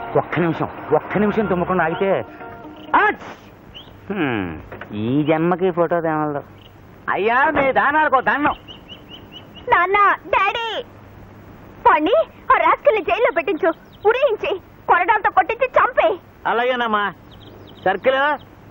ఒక్క నిమిషం ఒక్క నిమిషం తుమ్మకుండా ఆగితే ఆచ్! హ్మ్, ఈ జన్మకి ఫోటో తేమలదు అయ్యా మీ దానాలకు దండం నాన్న డాడీ వాణ్ణి ఆ రాస్కల్ని జైల్లో పెట్టించు ఉరేయించి కొరడాలతో కొట్టించి చంపే అలాగేనమ్మా సర్కిల్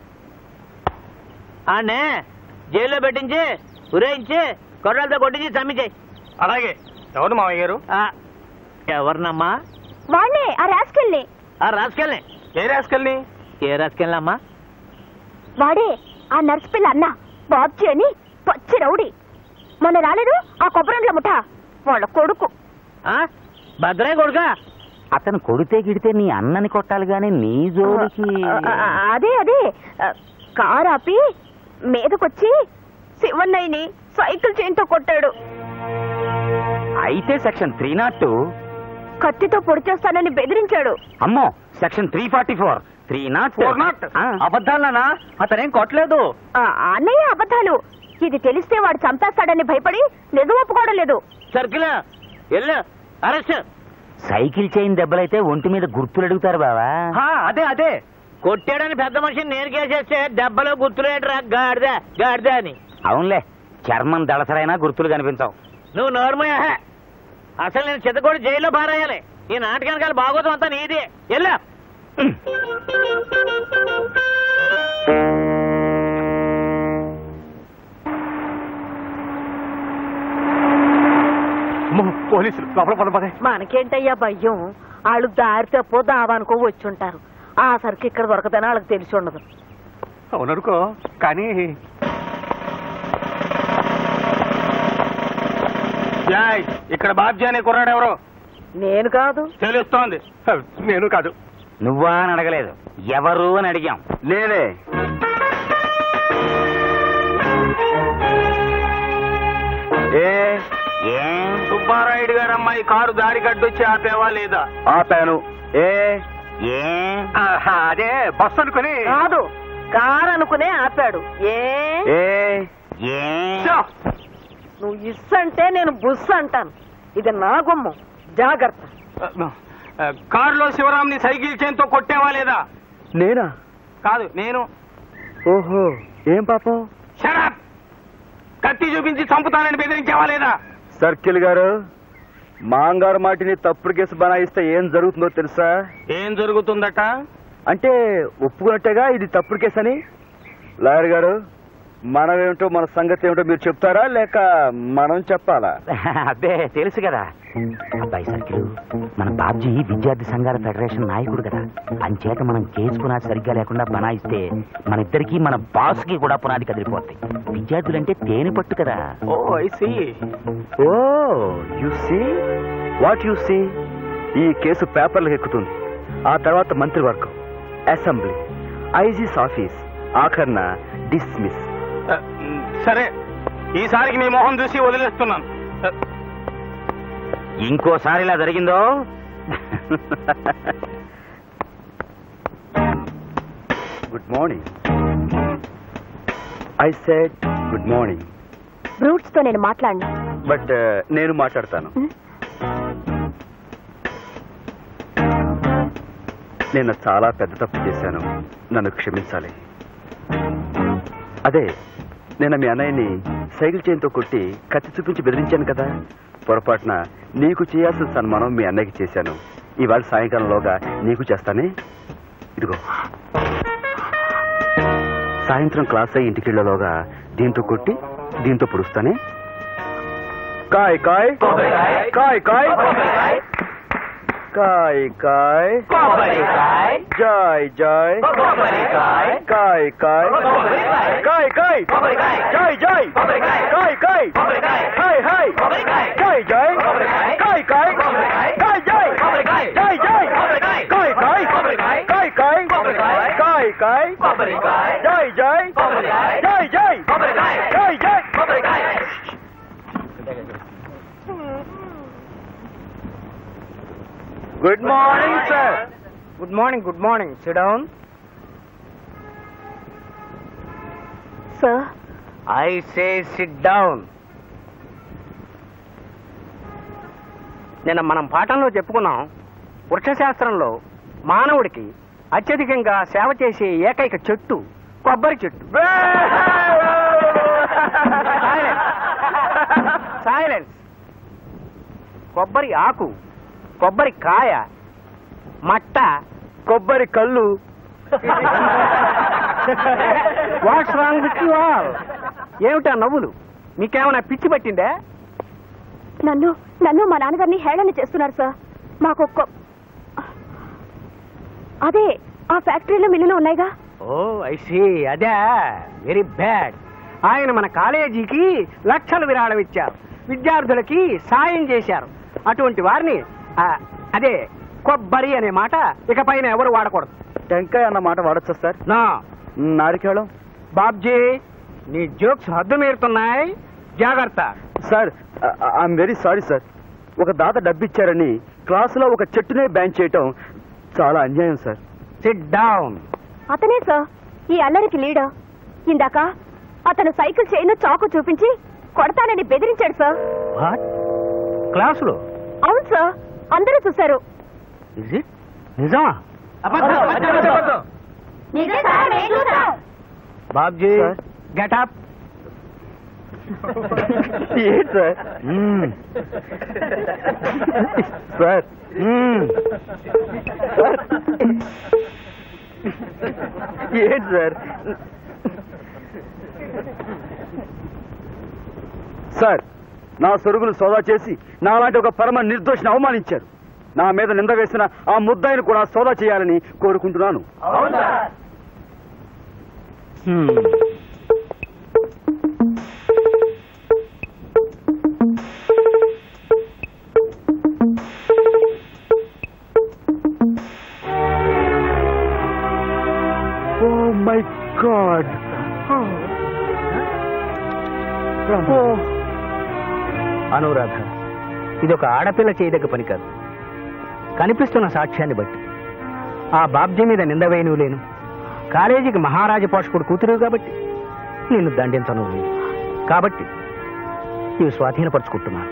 ఆడనే జైల్లో పెట్టించి ఉరేయించి కొర్రలతో కొట్టించి చమ్మించేయి అలాగే ఎవరు మామయ్య గారు ఎవరినమ్మా వాణ్ణే ఆ రాస్కల్ని ఆ రాసుకెళ్ళి ఏ రాసుకెళ్ళి ఏ రాసుకెళ్ళమ్మా వాడే ఆ నర్స్ పిల్ల అన్న బాబ్జీ అని పచ్చి రౌడీ మొన్న రాలేదు ఆ కొబ్బరండ్ల ముఠ వాళ్ళ కొడుకు భద్రయ్య కొడుకా అతను కొడితే గిడితే నీ అన్నని కొట్టాలి గాని నీ జోలికి ఆ, ఆ, అదే అదే ఆ, కారు ఆపి మీదకొచ్చి శివన్నయ్యని సైకిల్ చైన్తో కొట్టాడు అయితే సెక్షన్ త్రీ నాట్ టూ కత్తితో పొడిచేస్తానని బెదిరించాడు అమ్మో section three forty four three not Four not. అబద్ధాలనా అతనేం కొట్టలేదు ఆ, అన్నయ్య అబద్ధాలు ఇది తెలిస్తే వాడు చంపేస్తాడని భయపడి నిజం ఒప్పుకోవడం లేదు సర్కిల్ వెళ్ళు అరెస్ట్ సైకిల్ చైన్ దెబ్బలైతే ఒంటి మీద గుర్తులు అడుగుతారు బావా అదే అదే కొట్టాడని పెద్ద మనిషిని నేను కేసేస్తే దెబ్బలో గుర్తులేటరా గాడిద గాడిద అని అవునులే చర్మం దళసరైనా గుర్తులు కనిపించవు నువ్వు నోర్మయ్య అసలు నేను చిత్తకోడి జైల్లో పారేయాలి ఈ నాటకానికి బాగోతం అంతా నీది ఎల్లా పోలీసులు లోపల పద పదే మనకేంటయ్యా భయం వాళ్ళు దారి తప్పో దావానుకో వచ్చుంటారు ఆ సరికి ఇక్కడ దొరకదని వాళ్ళకి తెలిసి ఉండదు అవుననుకో కానీ యాయ్, ఇక్కడ బాబ్జీ అనే కుర్రాడు ఎవరు నేను కాదు తెలుస్తోంది హ, నేను కాదు నువ్వా అని అడగలేదు ఎవరు అని అడిగాం నేనే ఏ ఏం సుబ్బారాయుడు గారు అమ్మాయి కారు దారి కట్టొచ్చి ఆపేవా లేదా ఆపాను ఏ ఏం అదే బస్సు అనుకుని కాదు కారు అనుకునే ఆపాడు ఏ ఏ ఏం నువ్వు ఇస్ అంటే నేను బుస్ అంటాను ఇది నా గుమ్మం జాగ్రత్త కారులో శివరాంని సైకిల్ చైన్తో కొట్టేవా లేదా నేనా కాదు నేను ఓహో ఏం పాపం షడప్ కత్తి చూపించి చంపుతానని బెదిరించేవా లేదా సర్కిల్ గారు మాంగారు మాటిని తప్పుడు కేసు బనాయిస్తే ఏం జరుగుతుందో తెలుసా ఏం జరుగుతుందట అంటే ఒప్పుకున్నట్టేగా ఇది తప్పుడు కేసు అని లాయర్ గారు మనమేమిటో మన సంగతి ఏమిటో మీరు చెప్తారా లేక మనం చెప్పాలా అబ్బే తెలుసు కదా అబ్బాయి సర్కిల్ మన బాబ్జీ విద్యార్థి సంఘాల ఫెడరేషన్ నాయకుడు కదా అంచేత మనం కేసు పునాది సరిగ్గా లేకుండా బనాయిస్తే మన ఇద్దరికి మన బాస్ కి కూడా పునాది కదిలిపోతాయి విద్యార్థులంటే తేనె పట్టు కదా oh I see oh you see what you see ఈ కేసు పేపర్లకు ఎక్కుతుంది ఆ తర్వాత మంత్రివర్గం అసెంబ్లీ ఐజీస్ ఆఫీస్ ఆఖర్న డిస్మిస్ సరే ఈసారికి నీ మొహం చూసి వదిలేస్తున్నాను ఇంకోసారి ఇలా జరిగిందో good morning I said good morning brutes తో నేను మాట్లాడను బట్ నేను మాట్లాడతాను నేను చాలా పెద్ద తప్పు చేశాను నన్ను క్షమించాలి అదే నేను మీ అన్నయ్యని సైకిల్ చైన్తో కొట్టి కత్తి చూపించి బెదిరించాను కదా పొరపాటున నీకు చేయాల్సిన సన్మానం మీ అన్నయ్యకి చేశాను ఇవాళ సాయంకాలంలోగా నీకు చేస్తానే ఇదిగో సాయంత్రం క్లాస్ అయ్యి ఇంటికి వెళ్ళలోగా దీంతో కొట్టి దీంతో పొడుస్తానే కాయ్ కాయ్ కాయ్ కాయ్ కాయ్ కాయ్ జాయ్ జాయ్ కాయ్ కాయ్ కాయ్ కాయ్ జాయ్ జాయ్ కాయ్ కాయ్ హాయ్ హాయ్ జాయ్ జాయ్ కాయ్ కాయ్ కాయ్ జాయ్ జాయ్ జాయ్ కాయ్ కాయ్ కాయ్ కాయ్ కాయ్ కాయ్ జాయ్ జాయ్ జాయ్ జాయ్ జాయ్ జాయ్ good morning sir good morning good morning sit down sir I say sit down నిన్న మనం పాఠంలో చెప్పుకున్నాం వృక్షశాస్త్రంలో మానవుడికి అత్యధికంగా సేవ చేసే ఏకైక చెట్టు కొబ్బరి చెట్టు సైలెన్స్ కొబ్బరి ఆకు కొబ్బరి కాయ మట్ట కొబ్బరి కళ్ళు what's wrong with you all ఏమిటా నవ్వులు మీకేమైనా పిచ్చి పట్టిందా నన్ను నన్ను మా నాన్నగారిని హేళన చేస్తున్నారు సార్ మాకు ఒక్క అదే ఆ ఫ్యాక్టరీలో మిల్లులు ఉన్నాయిగా ఓ ఐ సీ అదే వెరీ బ్యాడ్ ఆయన మన కాలేజీకి లక్షలు విరాళం ఇచ్చారు విద్యార్థులకి సాయం చేశారు అటువంటి వారిని ఆ, అదే కొబ్బరి అనే మాట ఇక పైన ఎవరు వాడకూడదు టెంకాయ అన్న మాట వాడచ్చా సార్ నా నారికేళం బాబ్జీ నీ జోక్స్ హద్దు మీరుతున్నాయి జాగ్రత్త sir I'm very sorry sir ఒక దాత డబ్బిచ్చారని క్లాసులో ఒక చెట్టునే బ్యాన్ చేయటం చాలా అన్యాయం సార్ సిట్ డౌన్ అతనే సార్ ఈ అల్లరికి లీడర్ ఇందాక అతను సైకిల్ చైన్ చాకు చూపించి కొడతానని బెదిరించాడు సార్ వాట్ క్లాసులో అవును సార్ అందరూ చూశారు ఇజ్ ఇట్ నిజమా బాబ్జీ సార్. గెట్ అప్ ఏంటి సార్ సార్ సార్ ఏంటి సార్ సార్ నా సొరుగులు సోదా చేసి నాలాంటి ఒక పరమ నిర్దోషిని అవమానించారు నా మీద నింద వేసిన ఆ ముద్దాయిని కూడా సోదా చేయాలని కోరుకుంటున్నాను ఓ మై గాడ్ అనురాధ ఇది ఒక ఆడపిల్ల చేయదగ్గ పని కాదు కనిపిస్తున్న సాక్ష్యాన్ని బట్టి ఆ బాబ్జీ మీద నింద వేయను లేను కాలేజీకి మహారాజ పోషకుడు కూతురు కాబట్టి నిన్ను దండించను లేదు కాబట్టి ఇవి స్వాధీనపరుచుకుంటున్నాను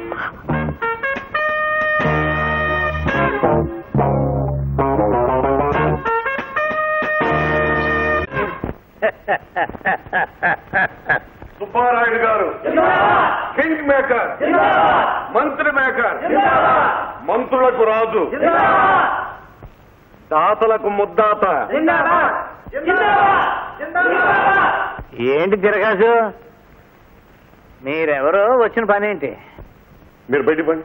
సుబ్బారాయుడు గారు కింగ్ మేకర్ మంత్రి మేకర్ మంత్రులకు రాజు దాతలకు ముద్దాత ఏంటి తిరగాసు మీరెవరో వచ్చిన పని ఏంటి మీరు బయట పండి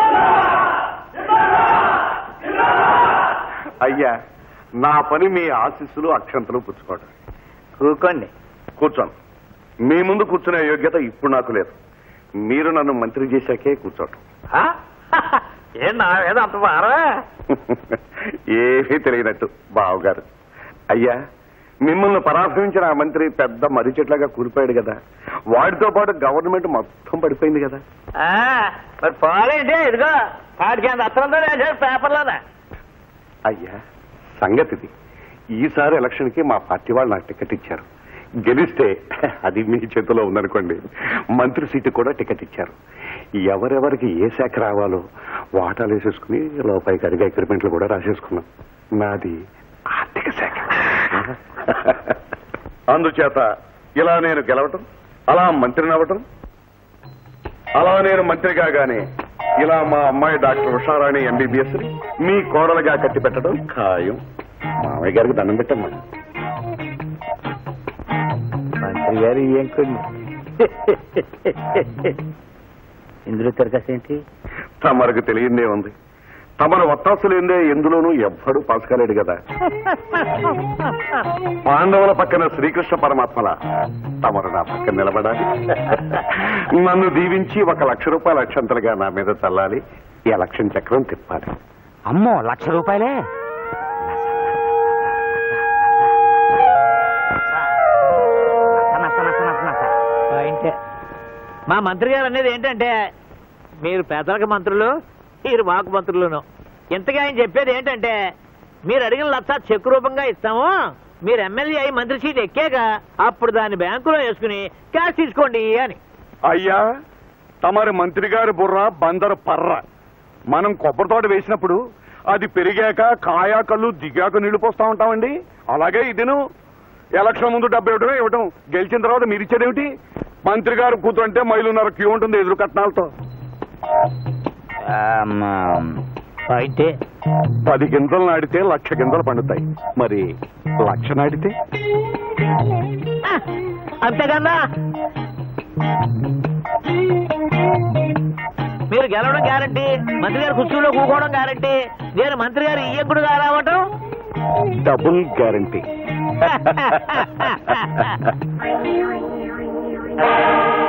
అయ్యా నా పని మీ ఆశీస్సులు అక్షంతలు పుచ్చుకోవడం కూకోండి కూర్చోను మీ ముందు కూర్చునే యోగ్యత ఇప్పుడు నాకు లేదు మీరు నన్ను మంత్రి చేశాకే కూర్చోటం ఆ? ఏం నా మీద అంత భారం ఏమీ తెలియనట్టు బావగారు అయ్యా మిమ్మల్ని పరాభవించిన ఆ మంత్రి పెద్ద మర్రి చెట్లాగా కూలిపోయాడు కదా వాడితో పాటు గవర్నమెంట్ మొత్తం పడిపోయింది కదా ఆ, మరి పోలేంటి ఇదిగో కాడికి అంత అత్తలంతో వేసారు పేపర్లోనే అయ్యా సంగతిది ఈసారి ఎలక్షన్ కి మా పార్టీ వాళ్ళు నాకు టికెట్ ఇచ్చారు గెలిస్తే అది మీ చేతిలో ఉందనుకోండి మంత్రి సీటు కూడా టికెట్ ఇచ్చారు ఎవరెవరికి ఏ శాఖ రావాలో వాటాలు వేసేసుకుని లోపాయి గారిగా అగ్రిమెంట్లు కూడా రాసేసుకున్నాం నాది ఆర్థిక శాఖ అందుచేత ఇలా నేను గెలవటం అలా మంత్రిని అవ్వటం అలా నేను మంత్రి కాగానే ఇలా మా అమ్మాయి డాక్టర్ ఉషారాణి ఎంబీబీఎస్ మీ కోడలుగా కట్టి పెట్టడం ఖాయం మామయ్య గారికి దండం పెట్టమ్మా మంత్రి గారు ఏం కొన్ని ఇందులో తిరగస్ ఏంటి తమరకు తెలియందే ఉంది తమరు ఒత్తాసు లేదే ఎందులోనూ ఎవ్వడూ పాస్ కాలేడు కదా పాండవుల పక్కన శ్రీకృష్ణ పరమాత్మల తమరు నా పక్కన నిలబడాలి నన్ను దీవించి ఒక లక్ష రూపాయల అక్షంతలుగా నా మీద చల్లాలి ఈ లక్ష్యం చక్రం తిప్పాలి అమ్మో లక్ష రూపాయలే నచ్చ, నచ్చ, నచ్చ, నచ్చ. పాయింటే మా మంత్రి గారు అనేది ఏంటంటే మీరు పేదలకు మంత్రులు మీరు మాకు మంత్రులను ఇంతగా ఆయన చెప్పేది ఏంటంటే మీరు అడిగిన లక్ష చెక్ రూపంగా ఇస్తాము మీరు ఎమ్మెల్యే అయి మంత్రి సీట్ ఎక్కాక అప్పుడు దాన్ని బ్యాంకులో వేసుకుని క్యాష్ తీసుకోండి అని అయ్యా తమరి మంత్రి గారి బుర్ర బందరు పర్ర మనం కొబ్బరి తోట వేసినప్పుడు అది పెరిగాక కాయా కళ్ళు దిగాక నీళ్లు పోస్తా ఉంటామండి అలాగే ఇదిను ఎలక్షన్ ముందు డబ్బు ఇవ్వడమే ఇవ్వటం గెలిచిన తర్వాత మీరు ఇచ్చేదేమిటి మంత్రి గారు కూతుంటే మైలున్నర క్యూ ఉంటుంది ఎదురు కట్నాలతో అయితే పది గింజలు నాడితే లక్ష గింజలు పండుతాయి మరి లక్ష నాటితే అంతేకన్నా మీరు గెలవడం గ్యారంటీ మంత్రి గారు కుర్చీలో కూకోవడం గ్యారంటీ నేను మంత్రి గారు ఇయ్యకుడుగా రావటం డబుల్ గ్యారంటీ